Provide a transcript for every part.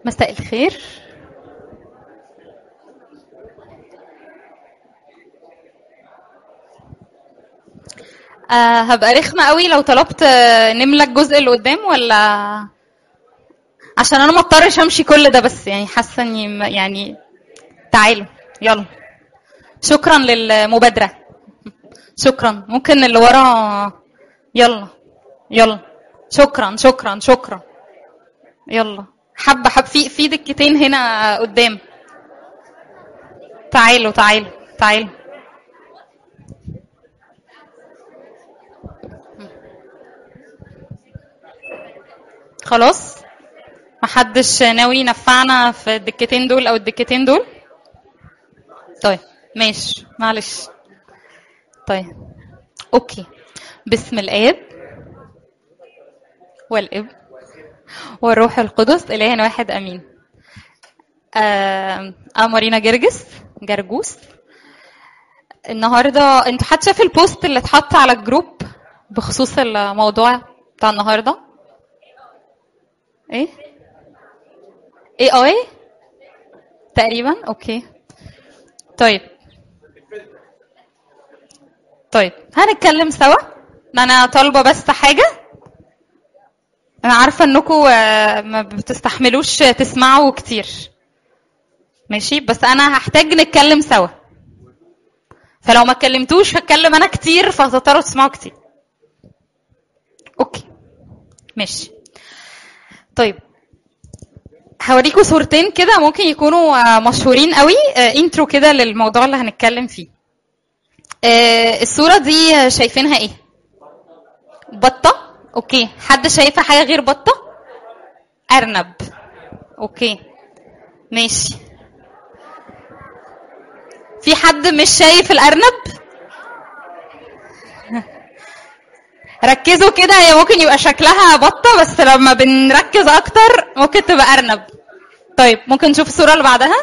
مساء الخير آه هبقى رخمة قوي لو طلبت آه، نملى الجزء اللي قدام ولا عشان انا ما اضطرش امشي كل ده بس يعني حاسه اني م- يعني تعالوا يلا شكرا للمبادرة شكرا ممكن اللي ورا يلا يلا شكرا شكرا شكرا يلا حبة حب في في دكتين هنا قدام تعالوا تعالوا تعالوا خلاص محدش ناوي ينفعنا في الدكتين دول او الدكتين دول طيب ماشي معلش طيب اوكي بسم الاب والاب والروح القدس اله واحد امين آه انا مارينا جرجس جرجوس النهارده انتوا حد شاف البوست اللي اتحط على الجروب بخصوص الموضوع بتاع النهارده ايه اي اي تقريبا اوكي طيب طيب هنتكلم سوا انا طالبه بس حاجه انا عارفه انكم ما بتستحملوش تسمعوا كتير ماشي بس انا هحتاج نتكلم سوا فلو ما اتكلمتوش هتكلم انا كتير فهتضطروا تسمعوا كتير اوكي ماشي طيب هوريكم صورتين كده ممكن يكونوا آه، مشهورين قوي آه، انترو كده للموضوع اللي هنتكلم فيه آه، الصورة دي آه، شايفينها ايه بطة اوكي حد شايفها حاجة غير بطة ارنب اوكي ماشي في حد مش شايف الارنب ركزوا كده هي ممكن يبقى شكلها بطة بس لما بنركز أكتر ممكن تبقى أرنب طيب ممكن نشوف الصورة اللي بعدها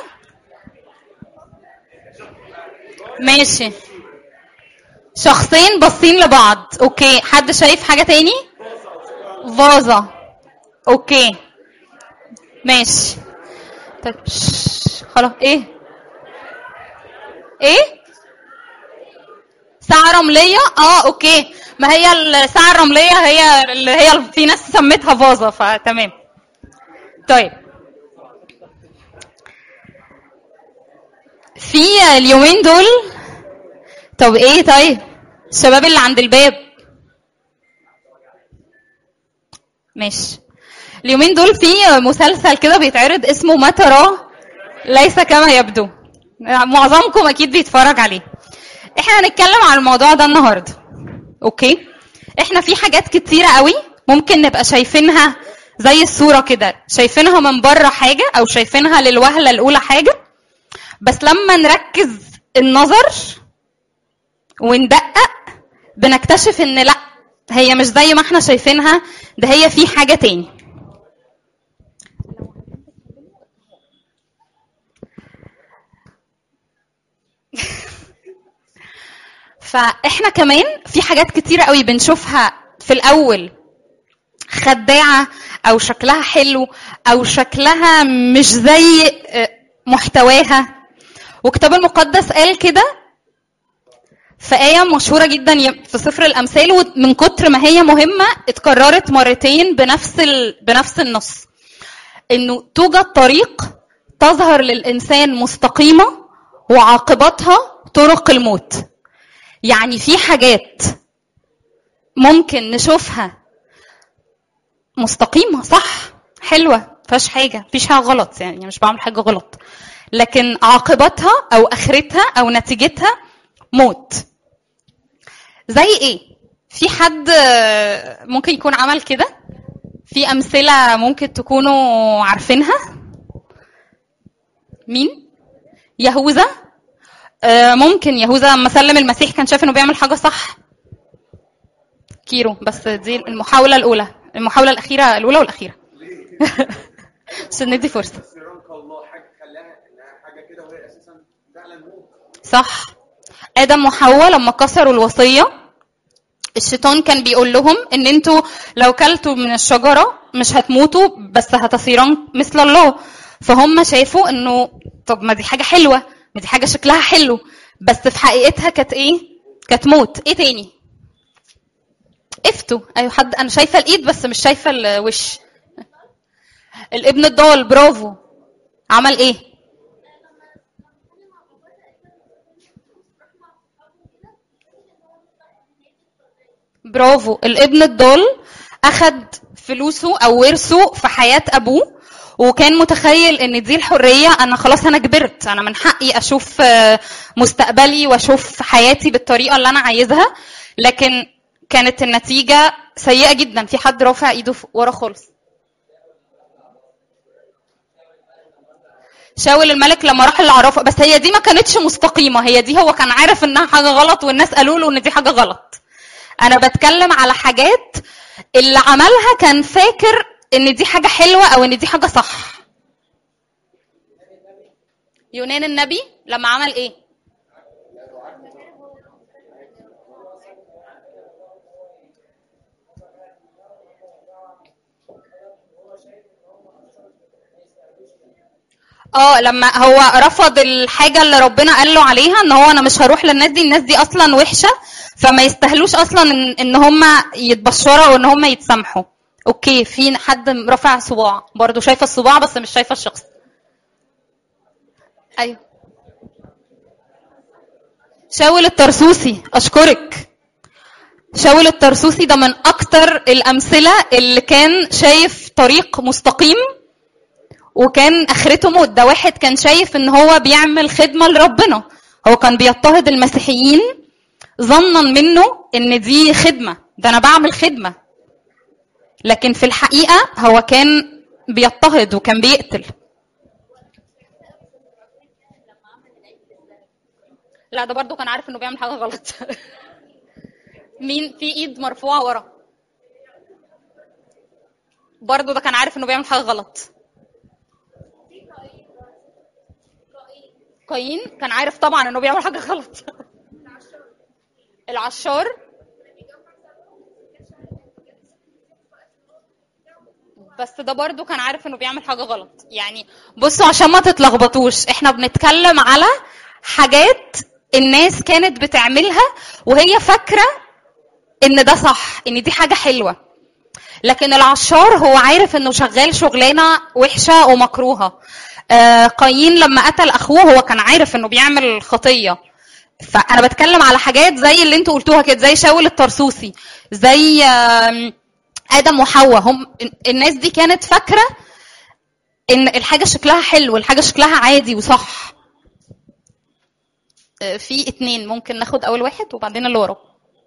ماشي شخصين باصين لبعض اوكي حد شايف حاجة تاني فازة اوكي ماشي طيب شش. خلاص ايه ايه ساعة رملية اه اوكي ما هي الساعة الرملية هي اللي هي في ناس سمتها فازة فتمام طيب في اليومين دول طب ايه طيب الشباب اللي عند الباب ماشي اليومين دول في مسلسل كده بيتعرض اسمه ما تراه ليس كما يبدو معظمكم اكيد بيتفرج عليه احنا هنتكلم عن الموضوع ده النهارده اوكي احنا في حاجات كتيره قوي ممكن نبقى شايفينها زي الصوره كده شايفينها من بره حاجه او شايفينها للوهله الاولى حاجه بس لما نركز النظر وندقق بنكتشف ان لا هي مش زي ما احنا شايفينها ده هي في حاجه تاني فاحنا كمان في حاجات كتيره قوي بنشوفها في الاول خداعه او شكلها حلو او شكلها مش زي آه، محتواها والكتاب المقدس قال كده في آية مشهورة جدا ي- في سفر الأمثال ومن كتر ما هي مهمة اتكررت مرتين بنفس ال... بنفس النص إنه توجد طريق تظهر للإنسان مستقيمة وعاقبتها طرق الموت يعني في حاجات ممكن نشوفها مستقيمة صح حلوة مفيهاش حاجة مفيش حاجة غلط يعني مش بعمل حاجة غلط لكن عاقبتها أو آخرتها أو نتيجتها موت زي إيه؟ في حد آه، ممكن يكون عمل كده في أمثلة ممكن تكونوا عارفينها مين؟ يهوذا آه، ممكن يهوذا لما سلم المسيح كان شايف انه بيعمل حاجه صح كيرو بس دي المحاوله الاولى المحاوله الاخيره الاولى والاخيره عشان ندي فرصه بس رمق الله حاجه خلاها انها حاجه كده وهي اساسا فعلا موت صح ادم وحواء لما كسروا الوصيه الشيطان كان بيقول لهم ان انتوا لو كلتوا من الشجره مش هتموتوا بس هتصيران مثل الله فهم شافوا انه طب ما دي حاجه حلوه ما دي حاجه شكلها حلو بس في حقيقتها كانت ايه كانت موت ايه تاني افتوا ايوه حد انا شايفه الايد بس مش شايفه الوش الابن الضال برافو عمل ايه برافو الابن الضال اخد فلوسه او ورثه في حياه ابوه وكان متخيل ان دي الحريه انا خلاص انا كبرت انا من حقي اشوف آه، مستقبلي واشوف حياتي بالطريقه اللي انا عايزها لكن كانت النتيجه سيئه جدا في حد رافع ايده ف- ورا خالص شاول الملك لما راح العرافه بس هي دي ما كانتش مستقيمه هي دي هو كان عارف انها حاجه غلط والناس قالوا له ان دي حاجه غلط انا بتكلم على حاجات اللي عملها كان فاكر ان دي حاجه حلوه او ان دي حاجه صح يونان النبي لما عمل ايه اه لما هو رفض الحاجه اللي ربنا قال له عليها ان هو انا مش هروح للناس دي الناس دي اصلا وحشه فما يستاهلوش اصلا ان, إن هم يتبشروا او ان هم يتسامحوا اوكي في حد رافع صباع برضو شايفه الصباع بس مش شايفه الشخص ايوه شاول الترسوسي اشكرك شاول الترسوسي ده من اكتر الامثله اللي كان شايف طريق مستقيم وكان اخرته موت ده واحد كان شايف ان هو بيعمل خدمه لربنا هو كان بيضطهد المسيحيين ظنا منه ان دي خدمه ده انا بعمل خدمه لكن في الحقيقه هو كان بيضطهد وكان بيقتل لا ده برضو كان عارف انه بيعمل حاجه غلط مين في ايد مرفوعه ورا برضو ده كان عارف انه بيعمل حاجه غلط قايين كان عارف طبعا انه بيعمل حاجه غلط العشار بس ده برضو كان عارف انه بيعمل حاجه غلط يعني بصوا عشان ما تتلخبطوش احنا بنتكلم على حاجات الناس كانت بتعملها وهي فاكره ان ده صح ان دي حاجه حلوه لكن العشار هو عارف انه شغال شغلانه وحشه ومكروهه آه، قايين لما قتل اخوه هو كان عارف انه بيعمل خطيه فانا بتكلم على حاجات زي اللي انتوا قلتوها كده زي شاول الترسوسي زي آم، ادم وحواء هم الناس دي كانت فاكره ان الحاجه شكلها حلو الحاجه شكلها عادي وصح آه، في اتنين ممكن ناخد اول واحد وبعدين اللي وراه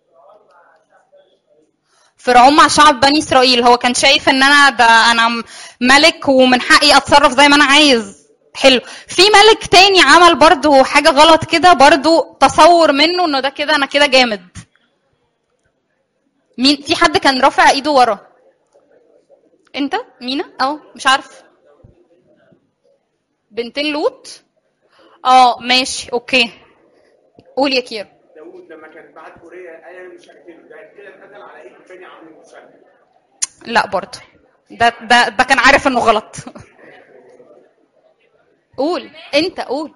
فرعون مع شعب بني اسرائيل هو كان شايف ان انا ده انا ملك ومن حقي اتصرف زي ما انا عايز حلو في ملك تاني عمل برضو حاجة غلط كده برضو تصور منه انه ده كده انا كده جامد مين في حد كان رافع ايده ورا انت مينا اه مش عارف بنتين لوط اه ماشي اوكي قول يا كير داوود لما كان بعت كوريا قال انا مش هقتله ده كده اتقتل على ايد بني عمرو مسلم لا برضه ده ده ده كان عارف انه غلط قول انت قول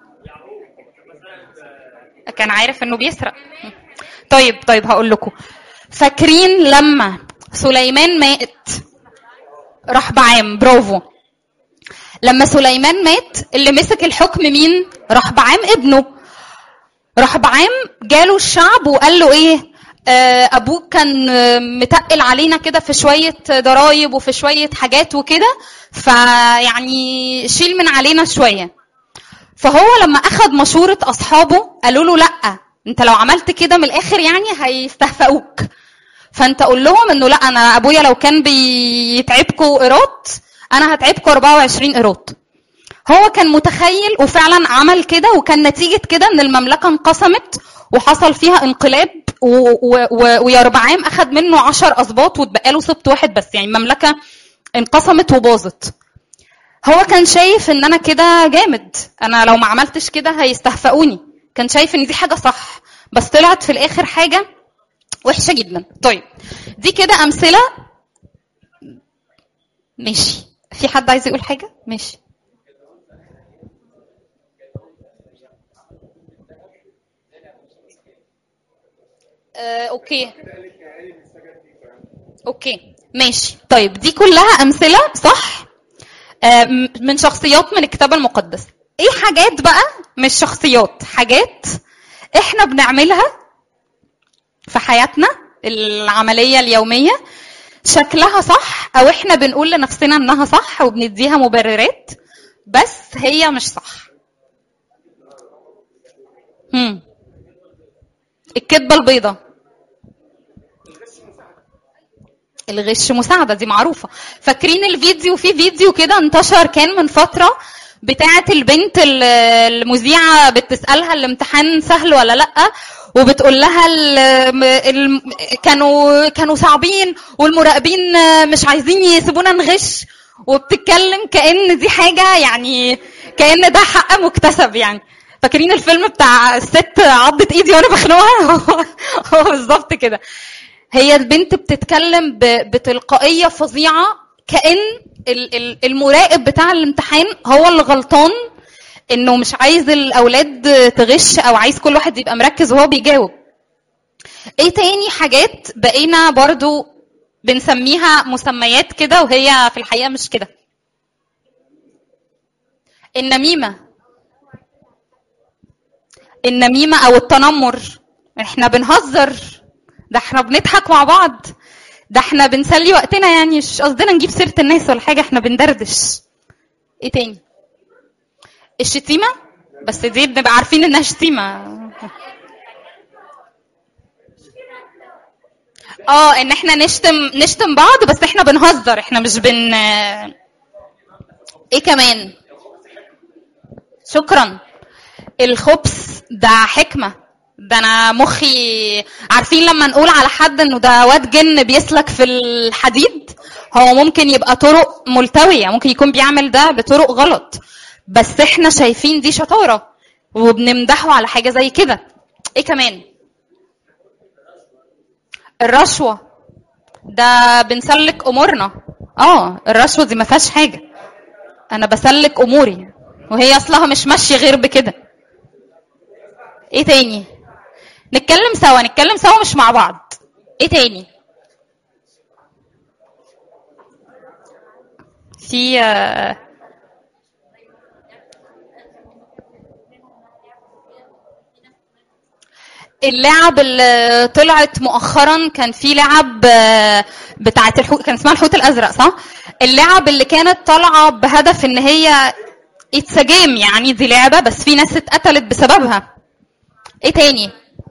كان عارف انه بيسرق طيب طيب هقول لكم فاكرين لما سليمان مات راح بعام برافو لما سليمان مات اللي مسك الحكم مين راح بعام ابنه راح بعام جاله الشعب وقال له ايه آه، ابوك كان آه، متقل علينا كده في شويه ضرايب وفي شويه حاجات وكده فيعني شيل من علينا شويه فهو لما اخذ مشوره اصحابه قالوا له لا انت لو عملت كده من الاخر يعني هيستهفئوك فانت قول لهم انه لا انا ابويا لو كان بيتعبكوا قيراط انا هتعبكوا 24 قيراط هو كان متخيل وفعلا عمل كده وكان نتيجة كده ان المملكة انقسمت وحصل فيها انقلاب و- و- و- ويربعام اخذ منه عشر اسباط واتبقى له سبط واحد بس يعني المملكة انقسمت وباظت هو كان شايف ان انا كده جامد انا لو ما عملتش كده هيستهفئوني كان شايف ان دي حاجة صح بس طلعت في الاخر حاجة وحشه جدا طيب دي كده امثله ماشي في حد عايز يقول حاجه ماشي آه، اوكي اوكي ماشي طيب دي كلها امثله صح آه، م- من شخصيات من الكتاب المقدس ايه حاجات بقى مش شخصيات حاجات احنا بنعملها في حياتنا العمليه اليوميه شكلها صح او احنا بنقول لنفسنا انها صح وبنديها مبررات بس هي مش صح هم. الكذبه البيضاء الغش مساعدة دي معروفة فاكرين الفيديو في فيديو كده انتشر كان من فترة بتاعة البنت ال- المذيعة بتسألها الامتحان سهل ولا لأ وبتقول لها ال ال كانوا كانوا صعبين والمراقبين مش عايزين يسيبونا نغش وبتتكلم كأن دي حاجة يعني كأن ده حق مكتسب يعني فاكرين الفيلم بتاع الست عضت ايدي وانا بخنقها هو هو بالظبط كده هي البنت بتتكلم ب- بتلقائيه فظيعه كان ال- ال- المراقب بتاع الامتحان هو اللي غلطان انه مش عايز الاولاد تغش او عايز كل واحد يبقى مركز وهو بيجاوب ايه تاني حاجات بقينا برضو بنسميها مسميات كده وهي في الحقيقه مش كده النميمه النميمه او التنمر احنا بنهزر ده احنا بنضحك مع بعض ده احنا بنسلي وقتنا يعني مش قصدنا نجيب سيره الناس ولا حاجه احنا بندردش ايه تاني الشتيمه بس دي بنبقى عارفين انها شتيمه اه ان احنا نشتم نشتم بعض بس احنا بنهزر احنا مش بن ايه كمان شكرا الخبث ده حكمه ده انا مخي عارفين لما نقول على حد انه ده واد جن بيسلك في الحديد هو ممكن يبقى طرق ملتويه ممكن يكون بيعمل ده بطرق غلط بس احنا شايفين دي شطاره وبنمدحه على حاجه زي كده ايه كمان الرشوه ده بنسلك امورنا اه الرشوه دي ما فيهاش حاجه انا بسلك اموري وهي اصلها مش ماشيه غير بكده ايه تاني نتكلم سوا نتكلم سوا مش مع بعض ايه تاني في آه، اللعب اللي طلعت مؤخرا كان في لعب آه، بتاعه الحوت كان اسمها الحوت الازرق صح اللعب اللي كانت طالعه بهدف ان هي اتس جيم يعني دي لعبه بس في ناس اتقتلت بسببها ايه تاني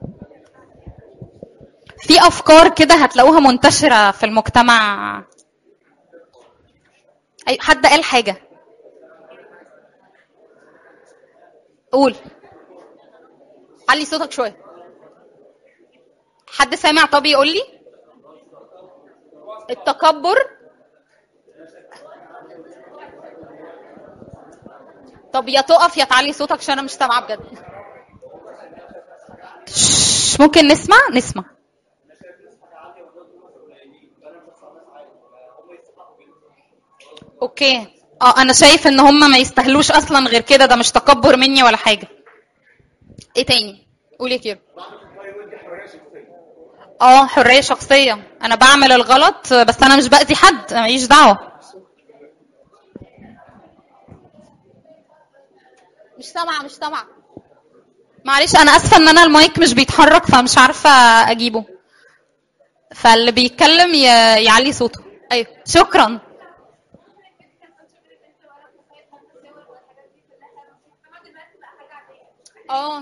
في افكار كده هتلاقوها منتشره في المجتمع اي حد قال حاجه قول علي صوتك شويه حد سامع طب يقول لي التكبر طب يا تقف يا تعلي صوتك عشان انا مش سامعه بجد شش، ممكن نسمع نسمع اوكي اه انا شايف ان هم ما يستاهلوش اصلا غير كده ده مش تكبر مني ولا حاجه ايه تاني قول يا كيرو اه حريه شخصيه انا بعمل الغلط بس انا مش باذي حد أنا ماليش دعوه مش سامعه مش سامعه معلش انا اسفه ان انا المايك مش بيتحرك فمش عارفه اجيبه فاللي بيتكلم ي... يعلي صوته ايوه شكرا اه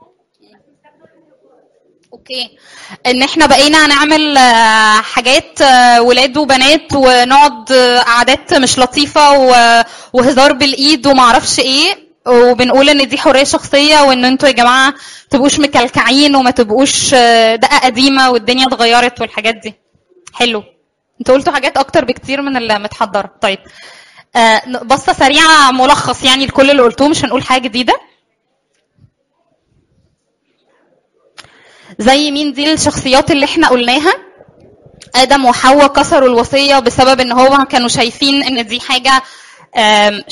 اوكي ان احنا بقينا نعمل آه، حاجات آه، ولاد وبنات ونقعد آه، قعدات مش لطيفه و- وهزار بالايد وما اعرفش ايه وبنقول ان دي حريه شخصيه وان انتوا يا جماعه تبقوش مكلكعين وما تبقوش آه، دقه قديمه والدنيا اتغيرت والحاجات دي حلو انتوا قلتوا حاجات اكتر بكتير من اللي متحضره طيب آه، بصه سريعه ملخص يعني لكل اللي قلتوه مش هنقول حاجه جديده زي مين دي الشخصيات اللي احنا قلناها ادم وحواء كسروا الوصيه بسبب ان هو كانوا شايفين ان دي حاجه آم،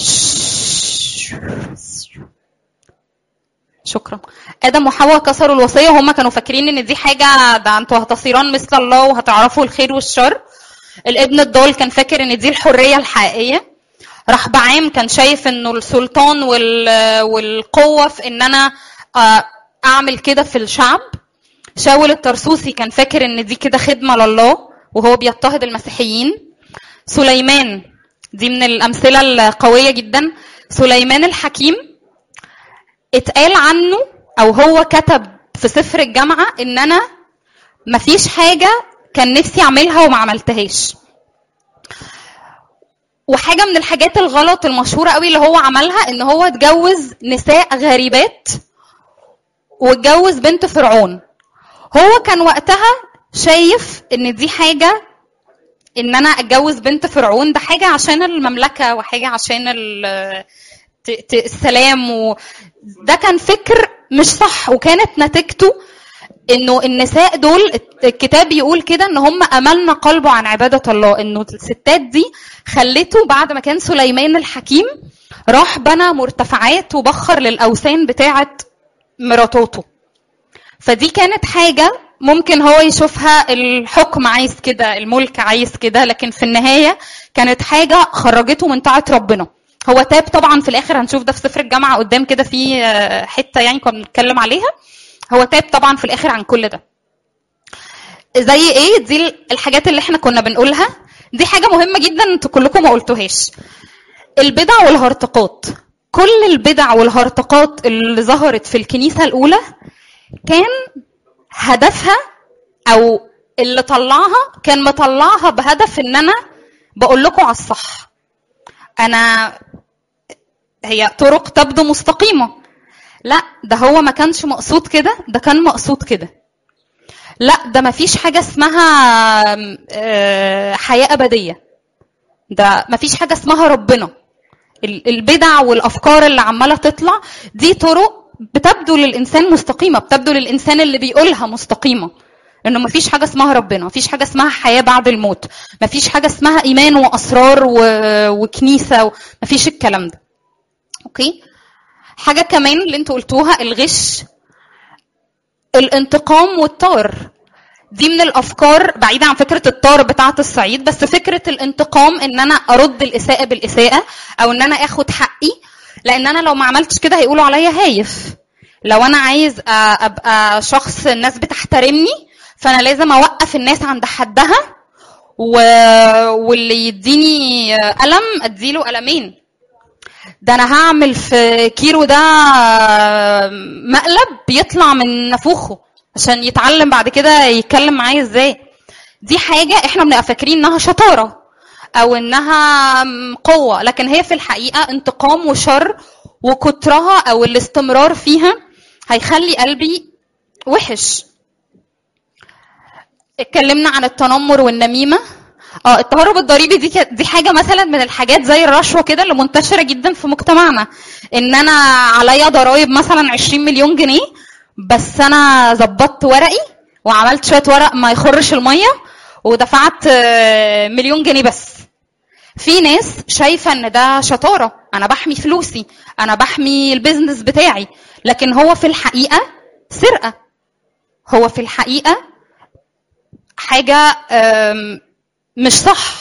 شكرا ادم وحواء كسروا الوصيه وهم كانوا فاكرين ان دي حاجه ده انتوا هتصيران مثل الله وهتعرفوا الخير والشر الابن الضال كان فاكر ان دي الحريه الحقيقيه راح بعام كان شايف انه السلطان وال- والقوه في ان انا آه، اعمل كده في الشعب شاول الترسوسي كان فاكر ان دي كده خدمه لله وهو بيضطهد المسيحيين سليمان دي من الامثله القويه جدا سليمان الحكيم اتقال عنه او هو كتب في سفر الجامعه ان انا مفيش حاجه كان نفسي اعملها وما عملتهاش وحاجه من الحاجات الغلط المشهوره قوي اللي هو عملها ان هو اتجوز نساء غريبات واتجوز بنت فرعون هو كان وقتها شايف ان دي حاجه ان انا اتجوز بنت فرعون ده حاجه عشان المملكه وحاجه عشان ال- ت- ت- السلام وده كان فكر مش صح وكانت نتيجته انه النساء دول الكتاب بيقول كده ان هم املنا قلبه عن عباده الله انه الستات دي خلته بعد ما كان سليمان الحكيم راح بنى مرتفعات وبخر للاوثان بتاعه مراتاته فدي كانت حاجه ممكن هو يشوفها الحكم عايز كده الملك عايز كده لكن في النهايه كانت حاجه خرجته من طاعه ربنا هو تاب طبعا في الاخر هنشوف ده في سفر الجامعه قدام كده في آه، حته يعني كنا بنتكلم عليها هو تاب طبعا في الاخر عن كل ده زي ايه دي الحاجات اللي احنا كنا بنقولها دي حاجه مهمه جدا انتوا كلكم ما قلتوهاش البدع والهرطقات كل البدع والهرطقات اللي ظهرت في الكنيسه الاولى كان هدفها او اللي طلعها كان مطلعها بهدف ان انا بقول لكم على الصح انا هي طرق تبدو مستقيمه لا ده هو ما كانش مقصود كده ده كان مقصود كده لا ده ما فيش حاجه اسمها آه، حياه ابديه ده ما فيش حاجه اسمها ربنا ال- البدع والافكار اللي عماله تطلع دي طرق بتبدو للانسان مستقيمه بتبدو للانسان اللي بيقولها مستقيمه انه ما فيش حاجه اسمها ربنا ما فيش حاجه اسمها حياه بعد الموت ما فيش حاجه اسمها ايمان واسرار و... وكنيسه و... ما فيش الكلام ده اوكي حاجه كمان اللي انتوا قلتوها الغش الانتقام والطار دي من الافكار بعيده عن فكره الطار بتاعه الصعيد بس فكره الانتقام ان انا ارد الاساءه بالاساءه او ان انا اخد حقي لان انا لو ما عملتش كده هيقولوا عليا هايف لو انا عايز أ- ابقى شخص الناس بتحترمني فانا لازم اوقف الناس عند حدها و... واللي يديني قلم اديله قلمين ده انا هعمل في كيرو ده مقلب بيطلع من نافوخه عشان يتعلم بعد كده يتكلم معايا ازاي دي حاجه احنا بنبقى فاكرين انها شطاره او انها قوه لكن هي في الحقيقه انتقام وشر وكترها او الاستمرار فيها هيخلي قلبي وحش اتكلمنا عن التنمر والنميمه اه التهرب الضريبي دي ك- دي حاجه مثلا من الحاجات زي الرشوه كده اللي منتشره جدا في مجتمعنا ان انا عليا ضرايب مثلا 20 مليون جنيه بس انا ظبطت ورقي وعملت شويه ورق ما يخرش الميه ودفعت آه، مليون جنيه بس في ناس شايفه ان ده شطاره انا بحمي فلوسي انا بحمي البيزنس بتاعي لكن هو في الحقيقه سرقه هو في الحقيقه حاجه آم، مش صح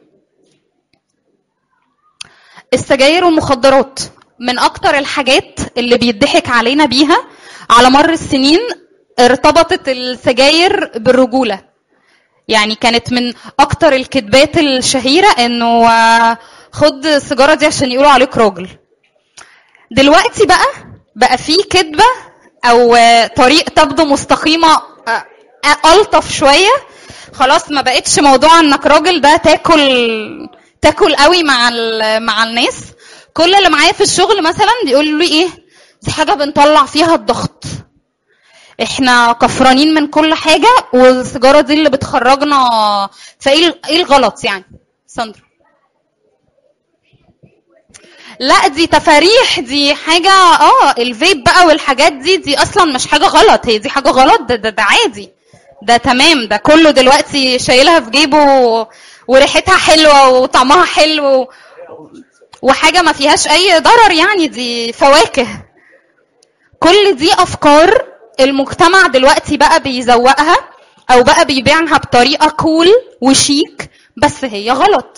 السجاير والمخدرات من اكتر الحاجات اللي بيضحك علينا بيها على مر السنين ارتبطت السجاير بالرجوله يعني كانت من اكتر الكذبات الشهيره انه آه، خد السيجاره دي عشان يقولوا عليك راجل دلوقتي بقى بقى في كذبه او آه، طريق تبدو مستقيمه آه، آه، الطف شويه خلاص ما بقتش موضوع انك راجل ده تاكل تاكل قوي مع ال- مع الناس كل اللي معايا في الشغل مثلا بيقولوا لي ايه دي حاجه بنطلع فيها الضغط احنا كفرانين من كل حاجه والسيجاره دي اللي بتخرجنا فايه ال- ايه الغلط يعني ساندرا لا دي تفاريح دي حاجه اه الفيب بقى والحاجات دي دي اصلا مش حاجه غلط هي دي حاجه غلط ده ده, ده عادي ده تمام ده كله دلوقتي شايلها في جيبه و- وريحتها حلوه وطعمها حلو وحاجه ما فيهاش اي ضرر يعني دي فواكه كل دي افكار المجتمع دلوقتي بقى بيزوقها او بقى بيبيعها بطريقه كول وشيك بس هي غلط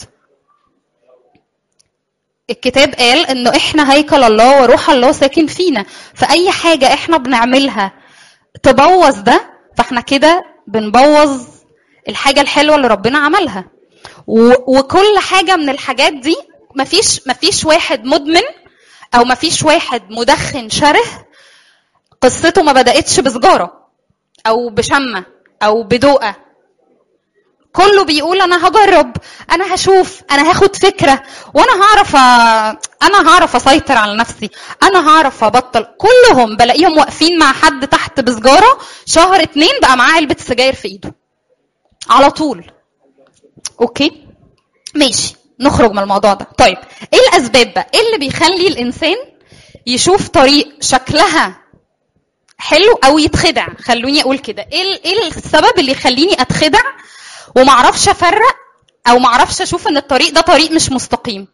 الكتاب قال انه احنا هيكل الله وروح الله ساكن فينا فاي حاجه احنا بنعملها تبوظ ده فاحنا كده بنبوظ الحاجه الحلوه اللي ربنا عملها و- وكل حاجه من الحاجات دي مفيش مفيش واحد مدمن او مفيش واحد مدخن شره قصته ما بداتش بسجاره او بشمه او بدوقه كله بيقول انا هجرب انا هشوف انا هاخد فكره وانا هعرف أ... انا هعرف اسيطر على نفسي انا هعرف ابطل كلهم بلاقيهم واقفين مع حد تحت بسجاره شهر اتنين بقى معاه علبه سجاير في ايده على طول اوكي ماشي نخرج من الموضوع ده طيب ايه الاسباب بقى ايه اللي بيخلي الانسان يشوف طريق شكلها حلو او يتخدع خلوني اقول كده ايه ال- ايه السبب اللي يخليني اتخدع وما اعرفش افرق او ما اعرفش اشوف ان الطريق ده طريق مش مستقيم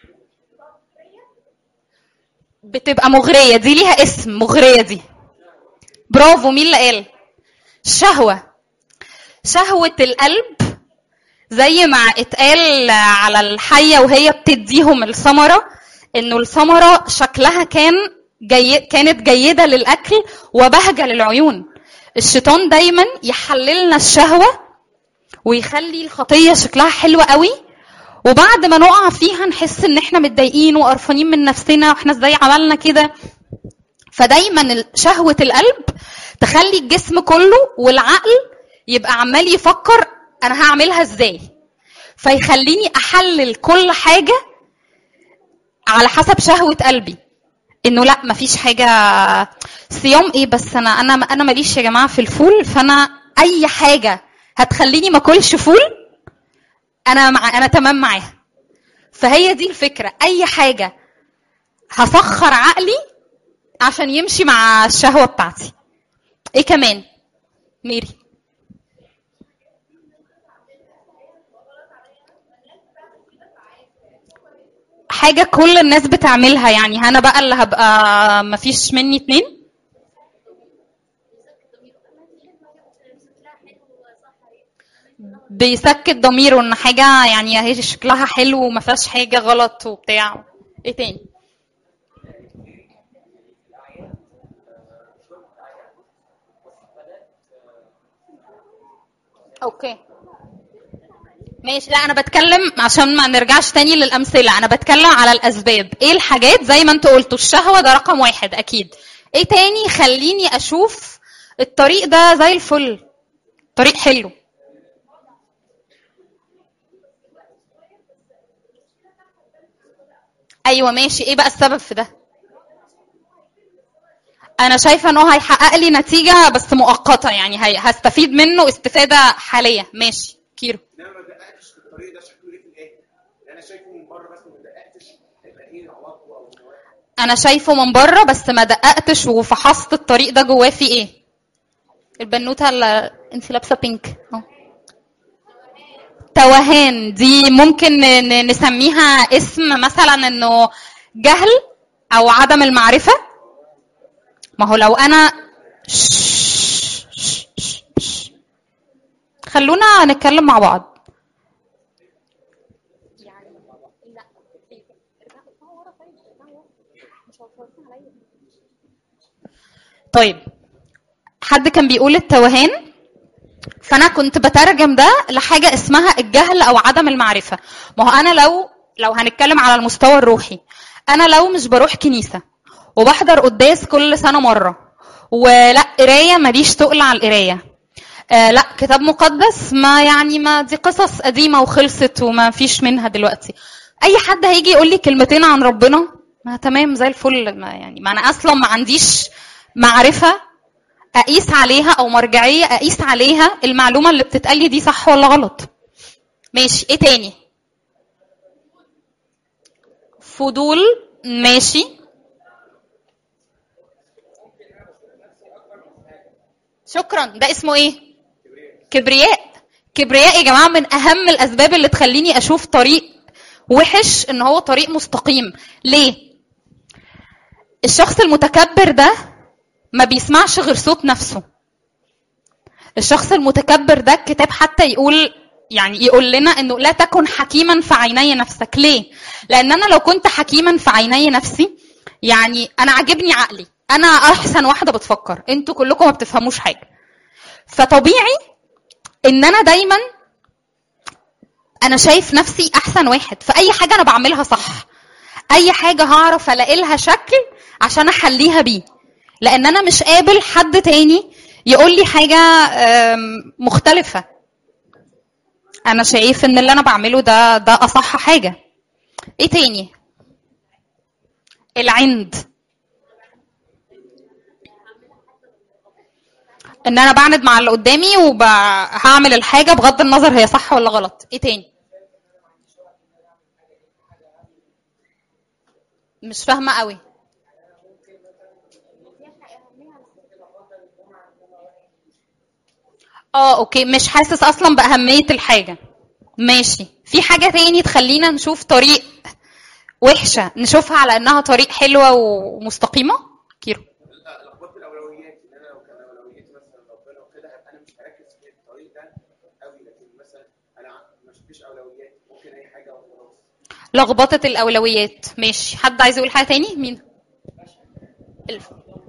بتبقى مغريه دي ليها اسم مغريه دي برافو مين اللي قال الشهوه شهوه القلب زي ما اتقال على الحيه وهي بتديهم الثمره انه الثمره شكلها كان جي... كانت جيده للاكل وبهجه للعيون الشيطان دايما يحللنا الشهوه ويخلي الخطيه شكلها حلو قوي وبعد ما نقع فيها نحس ان احنا متضايقين وقرفانين من نفسنا واحنا ازاي عملنا كده فدايما ال- شهوه القلب تخلي الجسم كله والعقل يبقى عمال يفكر انا هعملها ازاي فيخليني احلل كل حاجه على حسب شهوه قلبي انه لا مفيش حاجه صيام ايه بس انا انا انا ماليش يا جماعه في الفول فانا اي حاجه هتخليني ما اكلش فول انا مع انا تمام معاها فهي دي الفكره اي حاجه هسخر عقلي عشان يمشي مع الشهوه بتاعتي ايه كمان ميري حاجة كل الناس بتعملها يعني انا بقى اللي هبقى مفيش مني اتنين بيسكت ضميره ان حاجة يعني هي شكلها حلو وما فيهاش حاجة غلط وبتاع ايه تاني اوكي ماشي لا انا بتكلم عشان ما نرجعش تاني للامثله انا بتكلم على الاسباب ايه الحاجات زي ما انتوا قلتوا الشهوه ده رقم واحد اكيد ايه تاني خليني اشوف الطريق ده زي الفل طريق حلو ايوه ماشي ايه بقى السبب في ده انا شايفه انه هيحقق لي نتيجه بس مؤقته يعني هي هستفيد منه استفاده حاليه ماشي كيرو ان انا ما دققتش في الطريق ده شكله ايه في الاخر انا شايفه من بره بس ما دققتش هيبقى ايه عواقبه او نواحي انا شايفه من بره بس ما دققتش وفحصت الطريق ده جواه فيه ايه البنوته اللي انت لابسه بينك اهو توهان دي ممكن ن- ن- نسميها اسم مثلا انه جهل او عدم المعرفه ما هو لو انا شش- شش- شش- شش. خلونا نتكلم مع بعض طيب حد كان بيقول التوهان فانا كنت بترجم ده لحاجه اسمها الجهل او عدم المعرفه ما هو انا لو لو هنتكلم على المستوى الروحي انا لو مش بروح كنيسه وبحضر قداس كل سنه مره ولا قرايه ماليش تقل على القرايه آه لا كتاب مقدس ما يعني ما دي قصص قديمه وخلصت وما فيش منها دلوقتي اي حد هيجي يقول لي كلمتين عن ربنا ما تمام زي الفل ما يعني ما انا اصلا ما عنديش معرفه اقيس عليها او مرجعيه اقيس عليها المعلومه اللي بتتقال لي دي صح ولا غلط ماشي ايه تاني فضول ماشي شكرا ده اسمه ايه كبرياء كبرياء يا جماعه من اهم الاسباب اللي تخليني اشوف طريق وحش ان هو طريق مستقيم ليه الشخص المتكبر ده ما بيسمعش غير صوت نفسه الشخص المتكبر ده الكتاب حتى يقول يعني يقول لنا انه لا تكن حكيما في عيني نفسك ليه لان انا لو كنت حكيما في عيني نفسي يعني انا عاجبني عقلي انا احسن واحده بتفكر انتوا كلكم ما بتفهموش حاجه فطبيعي ان انا دايما انا شايف نفسي احسن واحد في اي حاجه انا بعملها صح اي حاجه هعرف الاقي لها شكل عشان احليها بيه لان انا مش قابل حد تاني يقول لي حاجه آم، مختلفه انا شايف ان اللي انا بعمله ده ده اصح حاجه ايه تاني العند ان انا بعند مع اللي قدامي وهعمل الحاجه بغض النظر هي صح ولا غلط ايه تاني مش فاهمه قوي اه اوكي مش حاسس اصلا باهميه الحاجه ماشي في حاجه تاني تخلينا نشوف طريق وحشه نشوفها على انها طريق حلوه ومستقيمه كيرو لخبطت الاولويات ان انا لو كان اولويتي مثلا ربنا وكده هبقى انا مش مركز في الطريق ده قوي لكن مثلا انا مش فيش اولويات ممكن اي حاجه وخلاص لخبطه الاولويات ماشي حد عايز يقول حاجه تاني مين الف.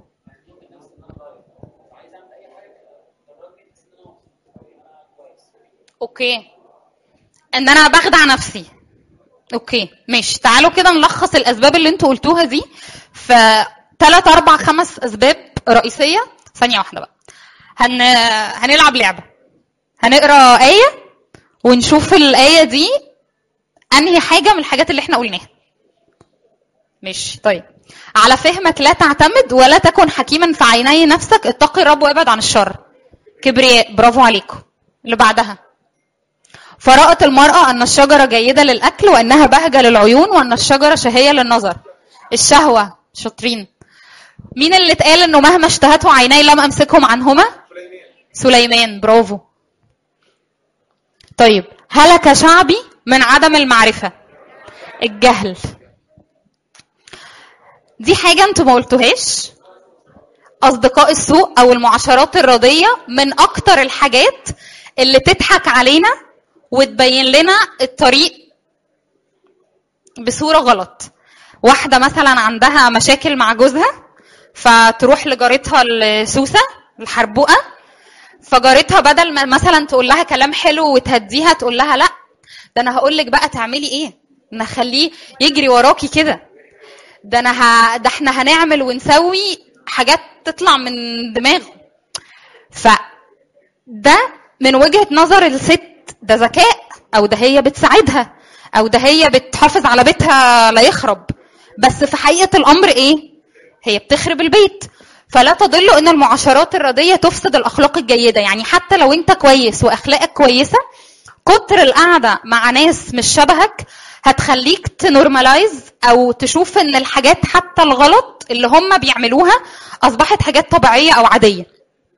اوكي ان انا بخدع نفسي اوكي ماشي تعالوا كده نلخص الاسباب اللي انتوا قلتوها دي في ثلاث اربع خمس اسباب رئيسيه ثانيه واحده بقى هن... هنلعب لعبه هنقرا ايه ونشوف الايه دي انهي حاجه من الحاجات اللي احنا قلناها ماشي طيب على فهمك لا تعتمد ولا تكن حكيما في عيني نفسك اتقي الرب وابعد عن الشر كبرياء برافو عليكم اللي بعدها فرأت المرأة أن الشجرة جيدة للأكل وأنها بهجة للعيون وأن الشجرة شهية للنظر الشهوة شاطرين مين اللي اتقال انه مهما اشتهته عيني لم امسكهم عنهما سليمان برافو طيب هلك شعبي من عدم المعرفة الجهل دي حاجة انتوا ما قلتوهاش أصدقاء السوء أو المعاشرات الرضية من أكتر الحاجات اللي تضحك علينا وتبين لنا الطريق بصورة غلط واحدة مثلا عندها مشاكل مع جوزها فتروح لجارتها السوسة الحربوقة فجارتها بدل ما مثلا تقول لها كلام حلو وتهديها تقول لها لا ده انا هقول لك بقى تعملي ايه انا اخليه يجري وراكي كده ده انا ه... ده احنا هنعمل ونسوي حاجات تطلع من دماغه ف ده من وجهة نظر الست ده ذكاء او ده هي بتساعدها او ده هي بتحافظ على بيتها لا يخرب بس في حقيقة الامر ايه هي بتخرب البيت فلا تضل ان المعاشرات الردية تفسد الاخلاق الجيدة يعني حتى لو انت كويس واخلاقك كويسة كتر القعدة مع ناس مش شبهك هتخليك تنورمالايز او تشوف ان الحاجات حتى الغلط اللي هم بيعملوها اصبحت حاجات طبيعية او عادية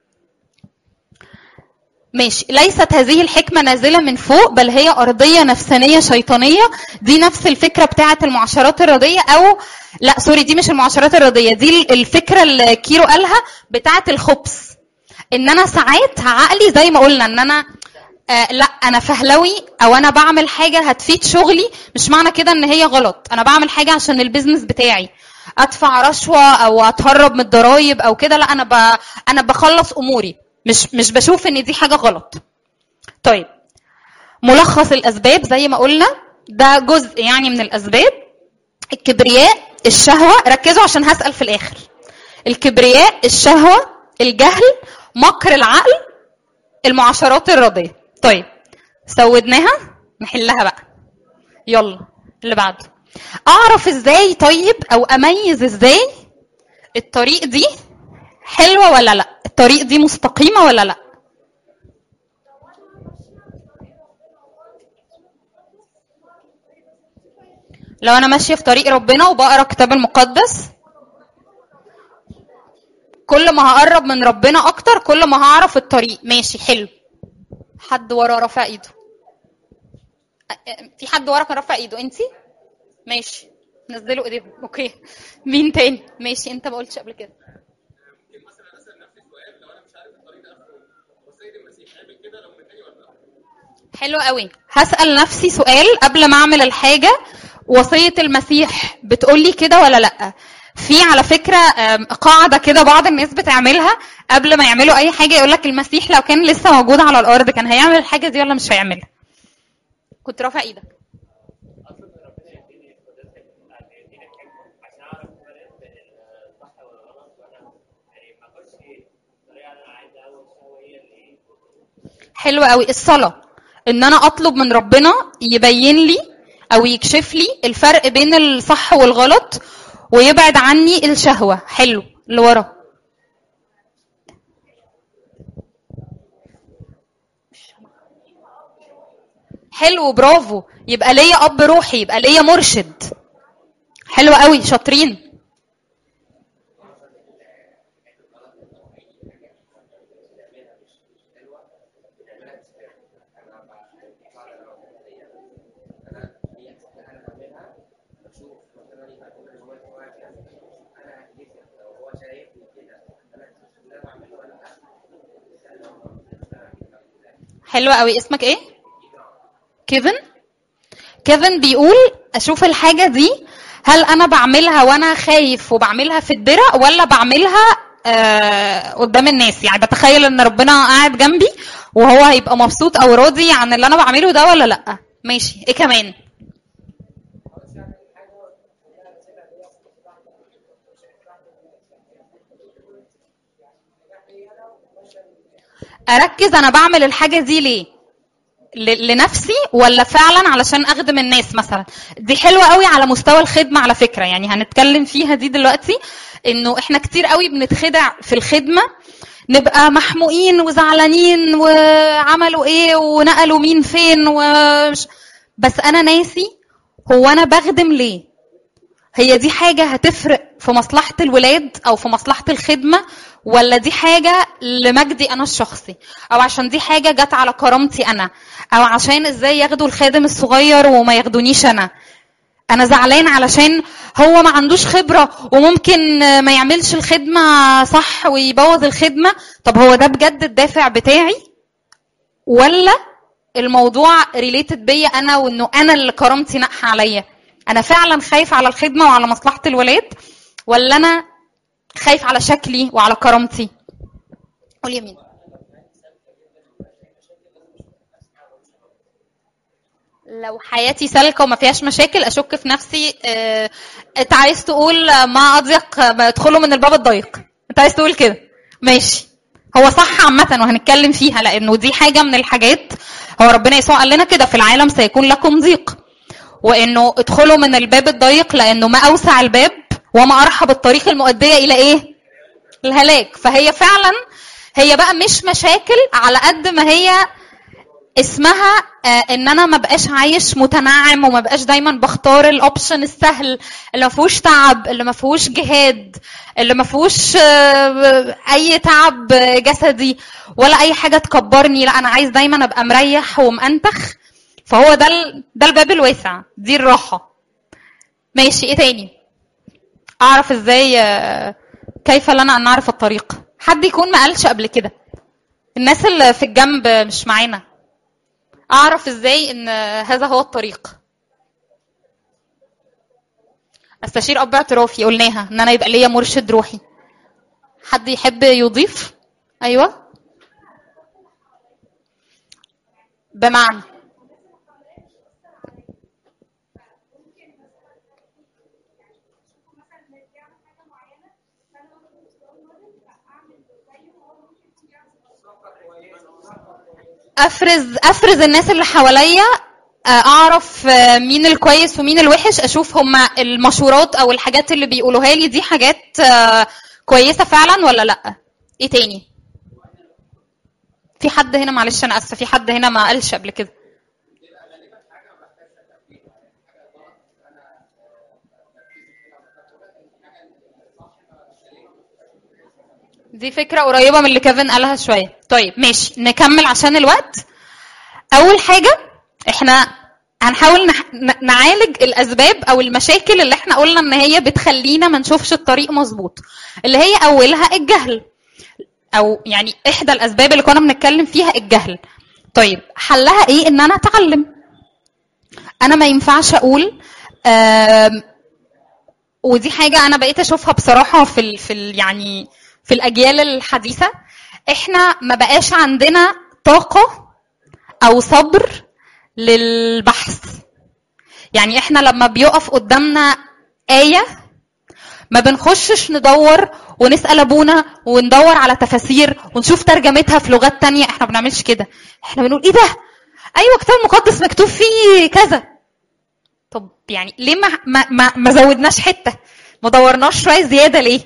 ماشي ليست هذه الحكمة نازلة من فوق بل هي أرضية نفسانية شيطانية دي نفس الفكرة بتاعة المعاشرات الرضية أو لا سوري دي مش المعاشرات الرضية دي الفكرة اللي كيرو قالها بتاعة الخبث إن أنا ساعات عقلي زي ما قلنا إن أنا آه لا أنا فهلوي أو أنا بعمل حاجة هتفيد شغلي مش معنى كده إن هي غلط أنا بعمل حاجة عشان البيزنس بتاعي أدفع رشوة أو أتهرب من الضرايب أو كده لا أنا ب... أنا بخلص أموري مش مش بشوف ان دي حاجه غلط طيب ملخص الاسباب زي ما قلنا ده جزء يعني من الاسباب الكبرياء الشهوه ركزوا عشان هسال في الاخر الكبرياء الشهوه الجهل مكر العقل المعاشرات الرضيه طيب سودناها نحلها بقى يلا اللي بعده اعرف ازاي طيب او اميز ازاي الطريق دي حلوه ولا لا الطريق دي مستقيمه ولا لا لو انا ماشيه في طريق ربنا وبقرا الكتاب المقدس كل ما هقرب من ربنا اكتر كل ما هعرف الطريق ماشي حلو حد ورا رافع ايده أ- أ- في حد ورا كان رافع ايده انتي ماشي نزلوا ايديهم اوكي مين تاني ماشي انت ما قلتش قبل كده حلو قوي هسأل نفسي سؤال قبل ما اعمل الحاجة وصية المسيح بتقولي كده ولا لا في على فكرة آم، قاعدة كده بعض الناس بتعملها قبل ما يعملوا أي حاجة يقولك المسيح لو كان لسه موجود على الأرض كان هيعمل الحاجة دي ولا مش هيعملها كنت رافع إيدك اطلب من ربنا يديني قدرتك يديني حكمه عشان اعرف افرق بين الصح والغلط وانا يعني ما اخدش الطريقه اللي انا عايزها او الشهوه هي اللي حلو قوي الصلاة ان انا اطلب من ربنا يبين لي او يكشف لي الفرق بين الصح والغلط ويبعد عني الشهوة حلو اللي ورا حلو برافو يبقى ليا اب روحي يبقى ليا مرشد حلو قوي شاطرين حلو قوي اسمك ايه كيفن كيفن بيقول اشوف الحاجه دي هل انا بعملها وانا خايف وبعملها في الدرع ولا بعملها آه قدام الناس يعني بتخيل ان ربنا قاعد جنبي وهو هيبقى مبسوط او راضي عن اللي انا بعمله ده ولا لا ماشي ايه كمان اركز انا بعمل الحاجه دي ليه ل- لنفسي ولا فعلا علشان اخدم الناس مثلا دي حلوه قوي على مستوى الخدمه على فكره يعني هنتكلم فيها دي دلوقتي انه احنا كتير قوي بنتخدع في الخدمه نبقى محموقين وزعلانين وعملوا ايه ونقلوا مين فين ومش بس انا ناسي هو انا بخدم ليه هي دي حاجة هتفرق في مصلحة الولاد أو في مصلحة الخدمة ولا دي حاجة لمجدي أنا الشخصي أو عشان دي حاجة جت على كرامتي أنا أو عشان إزاي ياخدوا الخادم الصغير وما ياخدونيش أنا أنا زعلان علشان هو ما عندوش خبرة وممكن ما يعملش الخدمة صح ويبوظ الخدمة طب هو ده بجد الدافع بتاعي ولا الموضوع ريليتد بيا انا وانه انا اللي كرامتي ناقحه عليا انا فعلا خايف على الخدمه وعلى مصلحه الولاد ولا انا خايف على شكلي وعلى كرامتي قول يمين لو حياتي سالكه وما فيهاش مشاكل اشك في نفسي آه، انت عايز تقول آه، ما اضيق ما ادخلوا من الباب الضيق انت عايز تقول كده ماشي هو صح عامة وهنتكلم فيها لأنه دي حاجة من الحاجات هو ربنا يسوع قال لنا كده في العالم سيكون لكم ضيق وإنه ادخلوا من الباب الضيق لأنه ما أوسع الباب وما أرحب الطريق المؤدية إلى إيه؟ الهلاك فهي فعلا هي بقى مش مشاكل على قد ما هي اسمها آه، ان انا ما بقاش عايش متنعم وما بقاش دايما بختار الاوبشن السهل اللي ما فيهوش تعب اللي ما فيهوش جهاد اللي ما فيهوش آه، اي تعب جسدي ولا اي حاجه تكبرني لا انا عايز دايما ابقى مريح ومأنتخ فهو ده ال- ده الباب الواسع دي الراحه ماشي ايه تاني اعرف ازاي آه، كيف لنا ان نعرف الطريق حد يكون ما قالش قبل كده الناس اللي في الجنب مش معانا اعرف ازاي ان هذا هو الطريق استشير اب اعترافي قلناها ان انا يبقى ليا مرشد روحي حد يحب يضيف ايوه بمعنى افرز افرز الناس اللي حواليا آه، اعرف آه، مين الكويس ومين الوحش اشوف هما المشورات او الحاجات اللي بيقولوها لي دي حاجات آه، كويسه فعلا ولا لا ايه تاني في حد هنا معلش انا اسفه في حد هنا ما قالش قبل كده دي فكرة قريبة من اللي كيفن قالها شوية طيب ماشي نكمل عشان الوقت أول حاجة احنا هنحاول نح- ن- نعالج الأسباب أو المشاكل اللي احنا قلنا إن هي بتخلينا ما نشوفش الطريق مظبوط اللي هي أولها الجهل أو يعني إحدى الأسباب اللي كنا بنتكلم فيها الجهل طيب حلها إيه إن أنا أتعلم أنا ما ينفعش أقول آم، ودي حاجة أنا بقيت أشوفها بصراحة في ال في ال يعني في الأجيال الحديثة إحنا ما بقاش عندنا طاقة أو صبر للبحث يعني إحنا لما بيقف قدامنا آية ما بنخشش ندور ونسأل أبونا وندور على تفاسير ونشوف ترجمتها في لغات تانية إحنا ما بنعملش كده إحنا بنقول إيه ده؟ أيوة كتاب مقدس مكتوب فيه كذا طب يعني ليه ما ما ما, ما زودناش حته ما دورناش شويه زياده ليه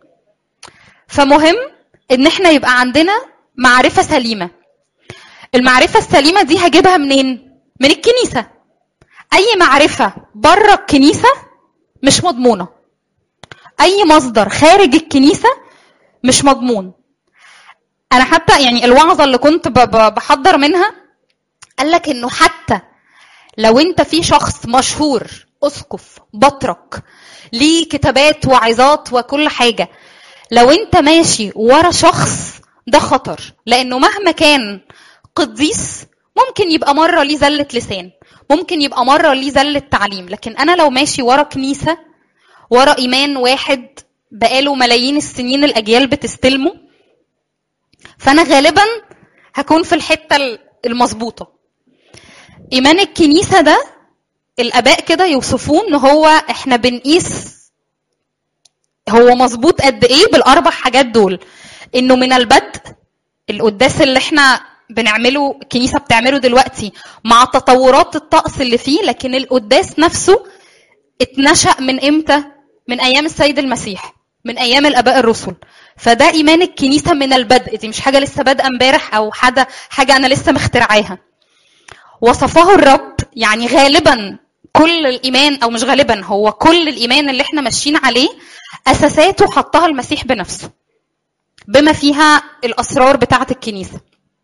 فمهم ان احنا يبقى عندنا معرفه سليمه المعرفه السليمه دي هجيبها منين من الكنيسه اي معرفه بره الكنيسه مش مضمونه اي مصدر خارج الكنيسه مش مضمون انا حتى يعني الوعظه اللي كنت ب- ب- بحضر منها قال لك انه حتى لو انت في شخص مشهور اسقف بطرك ليه كتابات وعظات وكل حاجه لو انت ماشي ورا شخص ده خطر لانه مهما كان قديس ممكن يبقى مره ليه زله لسان ممكن يبقى مره ليه زله تعليم لكن انا لو ماشي ورا كنيسه ورا ايمان واحد بقاله ملايين السنين الاجيال بتستلمه فانا غالبا هكون في الحته المظبوطه ايمان الكنيسه ده الاباء كده يوصفوه ان هو احنا بنقيس هو مظبوط قد ايه بالاربع حاجات دول انه من البدء القداس اللي احنا بنعمله الكنيسه بتعمله دلوقتي مع تطورات الطقس اللي فيه لكن القداس نفسه اتنشأ من امتى؟ من ايام السيد المسيح من ايام الاباء الرسل فده ايمان الكنيسه من البدء دي مش حاجه لسه بادئه امبارح او حاجه حاجه انا لسه مخترعاها وصفه الرب يعني غالبا كل الايمان او مش غالبا هو كل الايمان اللي احنا ماشيين عليه اساساته حطها المسيح بنفسه بما فيها الاسرار بتاعه الكنيسه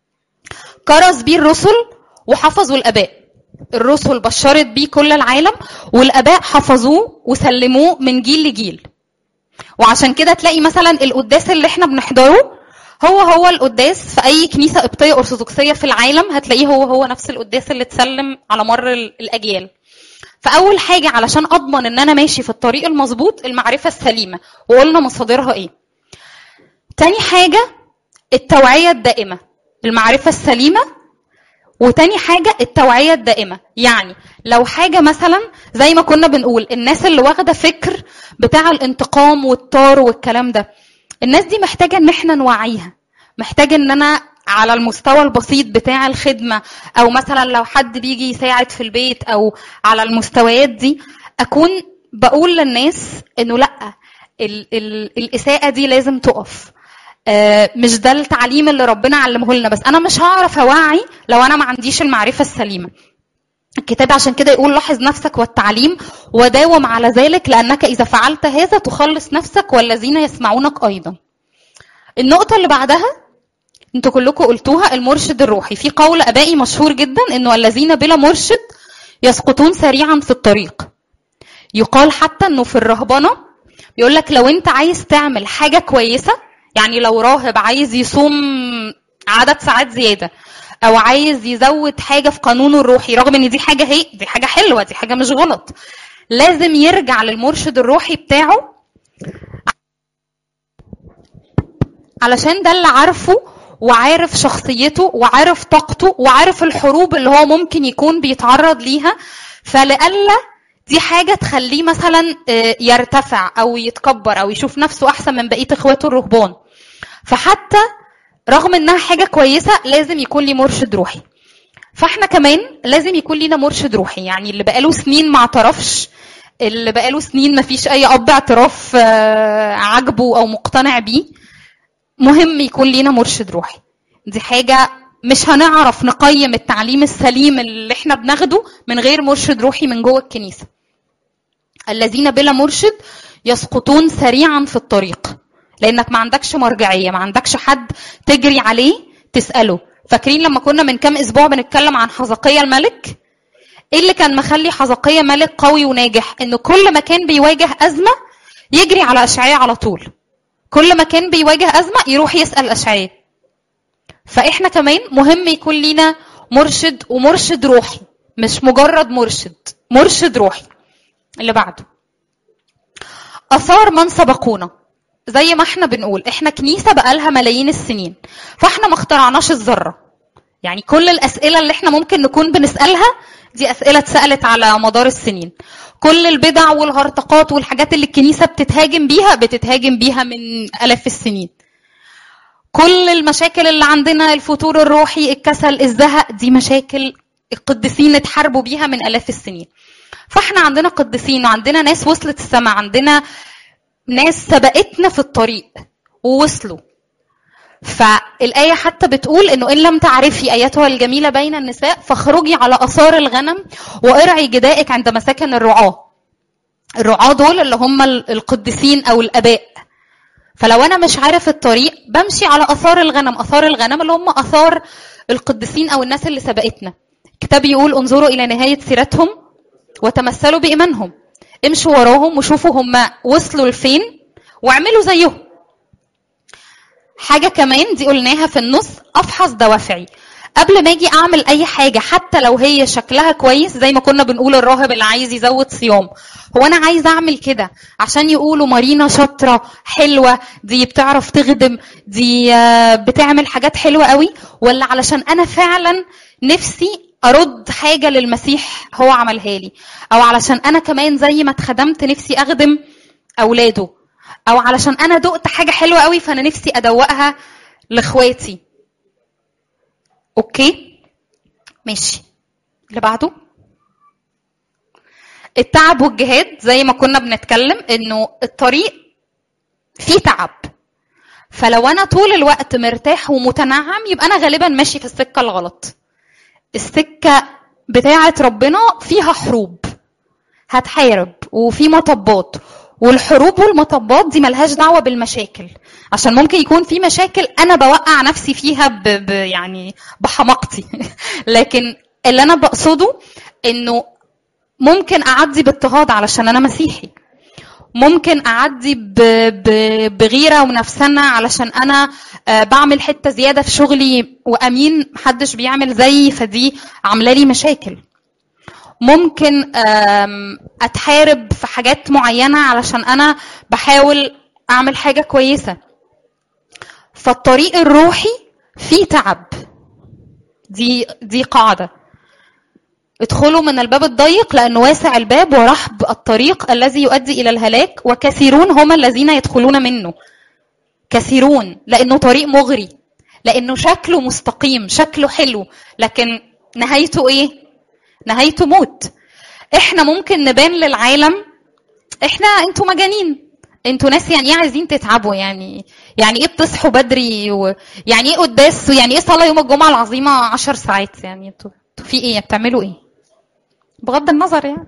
كرز بيه الرسل وحفظوا الاباء الرسل بشرت بيه كل العالم والاباء حفظوه وسلموه من جيل لجيل وعشان كده تلاقي مثلا القداس اللي احنا بنحضره هو هو القداس في اي كنيسه قبطيه ارثوذكسيه في العالم هتلاقيه هو هو نفس القداس اللي اتسلم على مر ال- الاجيال فاول حاجه علشان اضمن ان انا ماشي في الطريق المظبوط المعرفه السليمه وقلنا مصادرها ايه تاني حاجه التوعيه الدائمه المعرفه السليمه وتاني حاجة التوعية الدائمة يعني لو حاجة مثلا زي ما كنا بنقول الناس اللي واخدة فكر بتاع الانتقام والطار والكلام ده الناس دي محتاجة ان احنا نوعيها محتاجة ان انا على المستوى البسيط بتاع الخدمة او مثلا لو حد بيجي يساعد في البيت او على المستويات دي اكون بقول للناس انه لا ال ال الاساءة دي لازم تقف آه، مش ده التعليم اللي ربنا علمه لنا بس انا مش هعرف اوعي لو انا ما عنديش المعرفه السليمه الكتاب عشان كده يقول لاحظ نفسك والتعليم وداوم على ذلك لانك اذا فعلت هذا تخلص نفسك والذين يسمعونك ايضا النقطه اللي بعدها انتوا كلكم قلتوها المرشد الروحي في قول ابائي مشهور جدا انه الذين بلا مرشد يسقطون سريعا في الطريق يقال حتى انه في الرهبنه بيقول لك لو انت عايز تعمل حاجه كويسه يعني لو راهب عايز يصوم عدد ساعات زياده او عايز يزود حاجه في قانونه الروحي رغم ان دي حاجه هي دي حاجه حلوه دي حاجه مش غلط لازم يرجع للمرشد الروحي بتاعه علشان ده اللي عارفه وعارف شخصيته وعارف طاقته وعارف الحروب اللي هو ممكن يكون بيتعرض ليها فلألا دي حاجة تخليه مثلا آه، يرتفع أو يتكبر أو يشوف نفسه أحسن من بقية إخواته الرهبان فحتى رغم إنها حاجة كويسة لازم يكون لي مرشد روحي فاحنا كمان لازم يكون لينا مرشد روحي يعني اللي بقاله سنين ما اعترفش اللي بقاله سنين ما فيش اي اب اعتراف آه، عاجبه او مقتنع بيه مهم يكون لينا مرشد روحي دي حاجة مش هنعرف نقيم التعليم السليم اللي احنا بناخده من غير مرشد روحي من جوه الكنيسة الذين بلا مرشد يسقطون سريعا في الطريق لانك ما عندكش مرجعيه ما عندكش حد تجري عليه تساله فاكرين لما كنا من كام اسبوع بنتكلم عن حزقية الملك ايه اللي كان مخلي حزقية ملك قوي وناجح انه كل ما كان بيواجه ازمه يجري على اشعياء على طول كل ما كان بيواجه ازمه يروح يسال اشعياء فاحنا كمان مهم يكون لينا مرشد ومرشد روحي مش مجرد مرشد مرشد روحي اللي بعده اثار من سبقونا زي ما احنا بنقول احنا كنيسه بقالها ملايين السنين فاحنا ما اخترعناش الذره يعني كل الاسئله اللي احنا ممكن نكون بنسالها دي اسئله اتسالت على مدار السنين كل البدع والهرطقات والحاجات اللي الكنيسه بتتهاجم بيها بتتهاجم بيها من الاف السنين كل المشاكل اللي عندنا الفتور الروحي الكسل الزهق دي مشاكل القديسين اتحاربوا بيها من الاف السنين فاحنا عندنا قديسين وعندنا ناس وصلت السماء عندنا ناس سبقتنا في الطريق ووصلوا فالآية حتى بتقول إنه إن لم تعرفي أيتها الجميلة بين النساء فاخرجي على آثار الغنم وارعي جدائك عند مساكن الرعاة. الرعاة دول اللي هم القديسين أو الآباء. فلو أنا مش عارف الطريق بمشي على آثار الغنم، آثار الغنم اللي هم آثار القديسين أو الناس اللي سبقتنا. الكتاب يقول انظروا إلى نهاية سيرتهم وتمثلوا بإيمانهم. امشوا وراهم وشوفوا هم وصلوا لفين واعملوا زيهم. حاجة كمان دي قلناها في النص أفحص دوافعي قبل ما اجي اعمل اي حاجه حتى لو هي شكلها كويس زي ما كنا بنقول الراهب اللي عايز يزود صيام هو انا عايز اعمل كده عشان يقولوا مارينا شاطره حلوه دي بتعرف تخدم دي بتعمل حاجات حلوه قوي ولا علشان انا فعلا نفسي ارد حاجه للمسيح هو عملها لي او علشان انا كمان زي ما اتخدمت نفسي اخدم اولاده او علشان انا دقت حاجه حلوه قوي فانا نفسي ادوقها لاخواتي اوكي ماشي اللي بعده التعب والجهاد زي ما كنا بنتكلم انه الطريق فيه تعب فلو انا طول الوقت مرتاح ومتنعم يبقى انا غالبا ماشي في السكه الغلط السكه بتاعه ربنا فيها حروب هتحارب وفي مطبات والحروب والمطبات دي ملهاش دعوه بالمشاكل عشان ممكن يكون في مشاكل انا بوقع نفسي فيها ب... ب... يعني بحماقتي لكن اللي انا بقصده انه ممكن اعدي باضطهاد علشان انا مسيحي ممكن اعدي ب... ب... بغيره ونفسنا علشان انا بعمل حته زياده في شغلي وامين محدش بيعمل زيي فدي عامله لي مشاكل ممكن اتحارب في حاجات معينه علشان انا بحاول اعمل حاجه كويسه فالطريق الروحي فيه تعب دي دي قاعده ادخلوا من الباب الضيق لانه واسع الباب ورحب الطريق الذي يؤدي الى الهلاك وكثيرون هم الذين يدخلون منه كثيرون لانه طريق مغري لانه شكله مستقيم شكله حلو لكن نهايته ايه نهايته موت احنا ممكن نبان للعالم احنا انتوا مجانين انتوا ناس يعني ايه عايزين تتعبوا يعني يعني ايه بتصحوا بدري ويعني ايه قداس ويعني ايه صلاه يوم الجمعه العظيمه عشر ساعات يعني انتوا في ايه بتعملوا ايه بغض النظر يعني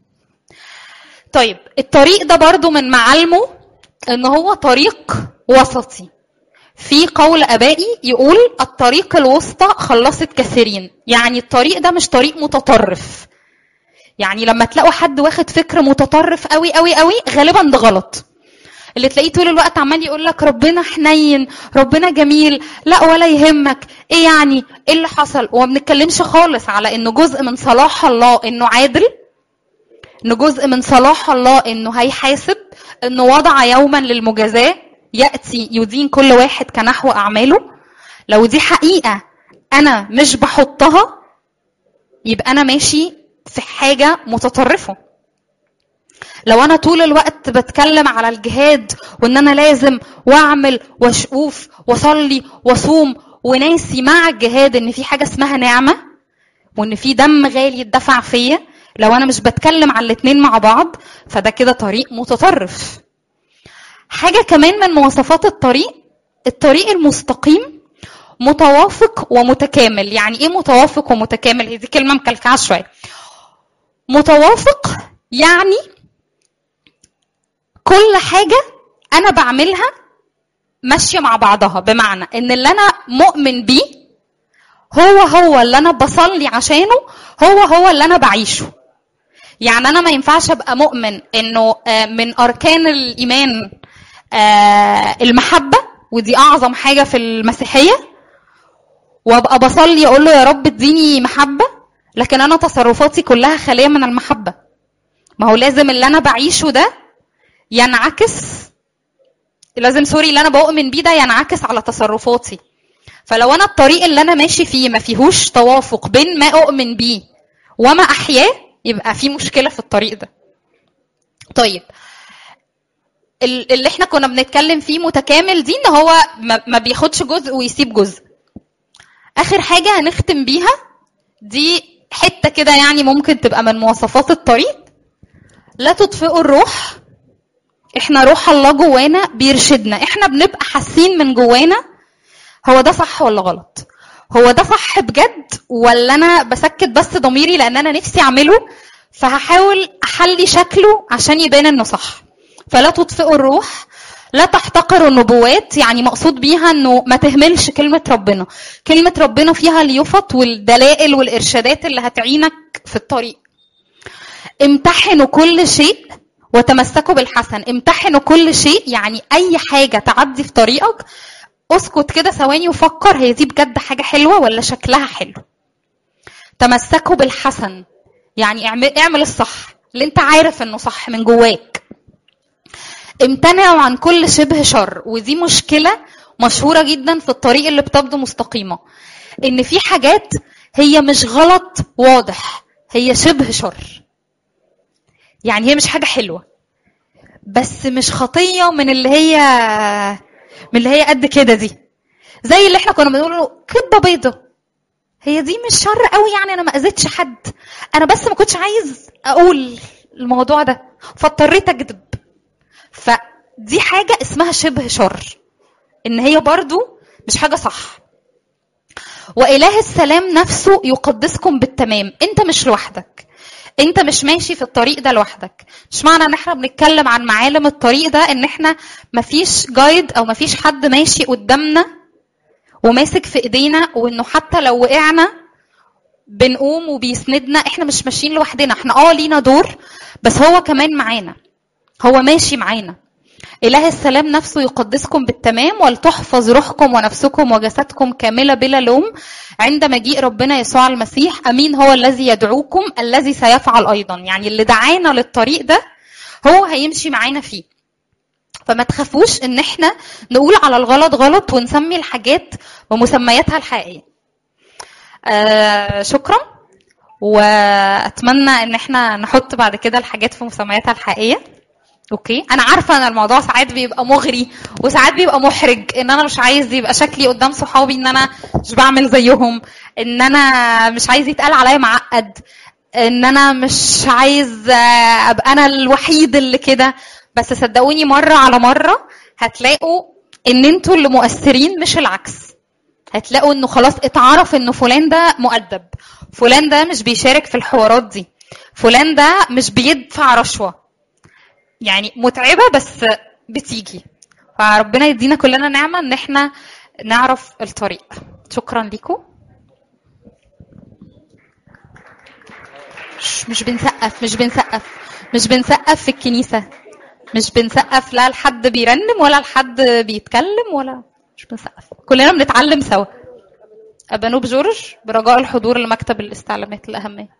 طيب الطريق ده برضو من معالمه ان هو طريق وسطي في قول ابائي يقول الطريق الوسطى خلصت كثيرين يعني الطريق ده مش طريق متطرف يعني لما تلاقوا حد واخد فكر متطرف قوي قوي قوي غالبا ده غلط اللي تلاقيه طول الوقت عمال يقول لك ربنا حنين ربنا جميل لا ولا يهمك ايه يعني ايه اللي حصل وما بنتكلمش خالص على انه جزء من صلاح الله انه عادل انه جزء من صلاح الله انه هيحاسب انه وضع يوما للمجازاه ياتي يدين كل واحد كنحو اعماله لو دي حقيقه انا مش بحطها يبقى انا ماشي في حاجه متطرفه لو انا طول الوقت بتكلم على الجهاد وان انا لازم واعمل واشوف واصلي واصوم وناسي مع الجهاد ان في حاجه اسمها نعمه وان في دم غالي اتدفع فيا لو انا مش بتكلم على الاتنين مع بعض فده كده طريق متطرف حاجه كمان من مواصفات الطريق الطريق المستقيم متوافق ومتكامل يعني ايه متوافق ومتكامل هي دي كلمه مكلكعه شويه متوافق يعني كل حاجه انا بعملها ماشيه مع بعضها بمعنى ان اللي انا مؤمن بيه هو هو اللي انا بصلي عشانه هو هو اللي انا بعيشه يعني انا ما ينفعش ابقى مؤمن انه آه، من اركان الايمان آه، المحبه ودي اعظم حاجه في المسيحيه وابقى بصلي اقول له يا رب اديني محبه لكن انا تصرفاتي كلها خاليه من المحبه ما هو لازم اللي انا بعيشه ده ينعكس لازم سوري اللي انا بؤمن بيه ده ينعكس على تصرفاتي فلو انا الطريق اللي انا ماشي فيه ما فيهوش توافق بين ما اؤمن بيه وما احياه يبقى في مشكله في الطريق ده طيب ال- اللي احنا كنا بنتكلم فيه متكامل دي ان هو ما- ما بياخدش جزء ويسيب جزء اخر حاجه هنختم بيها دي حته كده يعني ممكن تبقى من مواصفات الطريق لا تطفئوا الروح احنا روح الله جوانا بيرشدنا احنا بنبقى حاسين من جوانا هو ده صح ولا غلط هو ده صح بجد ولا انا بسكت بس ضميري لان انا نفسي اعمله فهحاول احلي شكله عشان يبان انه صح فلا تطفئوا الروح لا تحتقروا النبوات يعني مقصود بيها انه ما تهملش كلمة ربنا كلمة ربنا فيها اليفط والدلائل والارشادات اللي هتعينك في الطريق امتحنوا كل شيء وتمسكوا بالحسن امتحنوا كل شيء يعني اي حاجة تعدي في طريقك اسكت كده ثواني وفكر هي دي بجد حاجة حلوة ولا شكلها حلو تمسكوا بالحسن يعني اعمل, اعمل الصح اللي انت عارف انه صح من جواك امتنعوا عن كل شبه شر ودي مشكلة مشهورة جدا في الطريق اللي بتبدو مستقيمة ان في حاجات هي مش غلط واضح هي شبه شر يعني هي مش حاجة حلوة بس مش خطية من اللي هي من اللي هي قد كده دي زي اللي احنا كنا بنقوله كدبة بيضة هي دي مش شر قوي يعني انا ما اذيتش حد انا بس ما كنتش عايز اقول الموضوع ده فاضطريت اكذب فدي حاجة اسمها شبه شر ان هي برضو مش حاجة صح وإله السلام نفسه يقدسكم بالتمام انت مش لوحدك انت مش ماشي في الطريق ده لوحدك مش معنى ان احنا بنتكلم عن معالم الطريق ده ان احنا مفيش جايد او مفيش حد ماشي قدامنا وماسك في ايدينا وانه حتى لو وقعنا بنقوم وبيسندنا احنا مش ماشيين لوحدنا احنا اه لينا دور بس هو كمان معانا هو ماشي معانا إله السلام نفسه يقدسكم بالتمام ولتحفظ روحكم ونفسكم وجسدكم كاملة بلا لوم عند مجيء ربنا يسوع المسيح أمين هو الذي يدعوكم الذي سيفعل أيضا يعني اللي دعانا للطريق ده هو هيمشي معانا فيه فما تخافوش ان احنا نقول على الغلط غلط ونسمي الحاجات بمسمياتها الحقيقية آه شكرا واتمنى ان احنا نحط بعد كده الحاجات في مسمياتها الحقيقيه اوكي انا عارفه ان الموضوع ساعات بيبقى مغري وساعات بيبقى محرج ان انا مش عايز يبقى شكلي قدام صحابي ان انا مش بعمل زيهم ان انا مش عايز يتقال عليا معقد ان انا مش عايز آه، ابقى انا الوحيد اللي كده بس صدقوني مره على مره هتلاقوا ان انتوا اللي مؤثرين مش العكس هتلاقوا انه خلاص اتعرف انه فلان ده مؤدب فلان ده مش بيشارك في الحوارات دي فلان ده مش بيدفع رشوه يعني متعبه بس بتيجي فربنا يدينا كلنا نعمه ان احنا نعرف الطريق شكرا لكم مش مش بنسقف مش بنسقف مش بنسقف في الكنيسه مش بنسقف لا لحد بيرنم ولا لحد بيتكلم ولا مش بنسقف كلنا بنتعلم سوا أبانوب جورج برجاء الحضور لمكتب الاستعلامات الأهمية